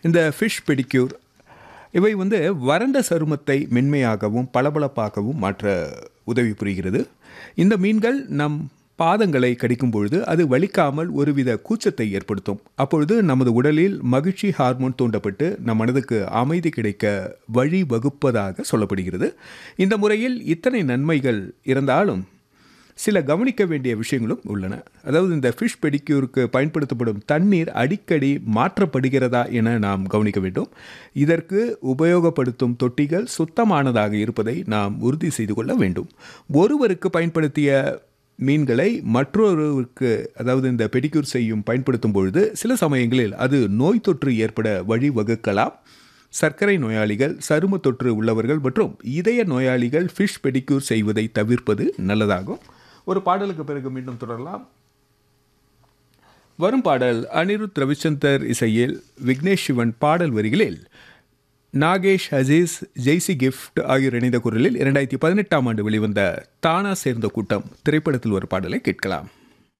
இந்த fish pedicure இவை வந்து வறண்ட சருமத்தை மென்மையாகவும் பளபளப்பாகவும் மாற்ற உதவி புரிகிறது இந்த மீன்கள் நம் பாதங்களை கடிக்கும் பொழுது அது வலிக்காமல் ஒருவித கூச்சத்தை ஏற்படுத்தும் அப்பொழுது நமது உடலில் மகிழ்ச்சி ஹார்மோன் தூண்டப்பட்டு நம் மனதுக்கு அமைதி கிடைக்க வழி வகுப்பதாக சொல்லப்படுகிறது இந்த முறையில் இத்தனை நன்மைகள் இருந்தாலும் சில கவனிக்க வேண்டிய விஷயங்களும் உள்ளன அதாவது இந்த ஃபிஷ் பெடிக்யூருக்கு பயன்படுத்தப்படும் தண்ணீர் அடிக்கடி மாற்றப்படுகிறதா என நாம் கவனிக்க வேண்டும் இதற்கு உபயோகப்படுத்தும் தொட்டிகள் சுத்தமானதாக இருப்பதை நாம் உறுதி செய்து கொள்ள வேண்டும் ஒருவருக்கு பயன்படுத்திய மீன்களை மற்றொருவருக்கு அதாவது இந்த பெடிக்யூர் செய்யும் பயன்படுத்தும் பொழுது சில சமயங்களில் அது நோய் தொற்று ஏற்பட வழிவகுக்கலாம் சர்க்கரை நோயாளிகள் சரும தொற்று உள்ளவர்கள் மற்றும் இதய நோயாளிகள் ஃபிஷ் பெடிக்யூர் செய்வதை தவிர்ப்பது நல்லதாகும் ஒரு பாடலுக்கு பிறகு மீண்டும் தொடரலாம் வரும் பாடல் அனிருத் ரவிச்சந்தர் இசையில் விக்னேஷ் சிவன் பாடல் வரிகளில் நாகேஷ் அசீஸ் ஜெய்சி கிஃப்ட் ஆகியோர் இணைந்த குரலில் இரண்டாயிரத்தி பதினெட்டாம் ஆண்டு வெளிவந்த தானா சேர்ந்த கூட்டம் திரைப்படத்தில் ஒரு பாடலை கேட்கலாம்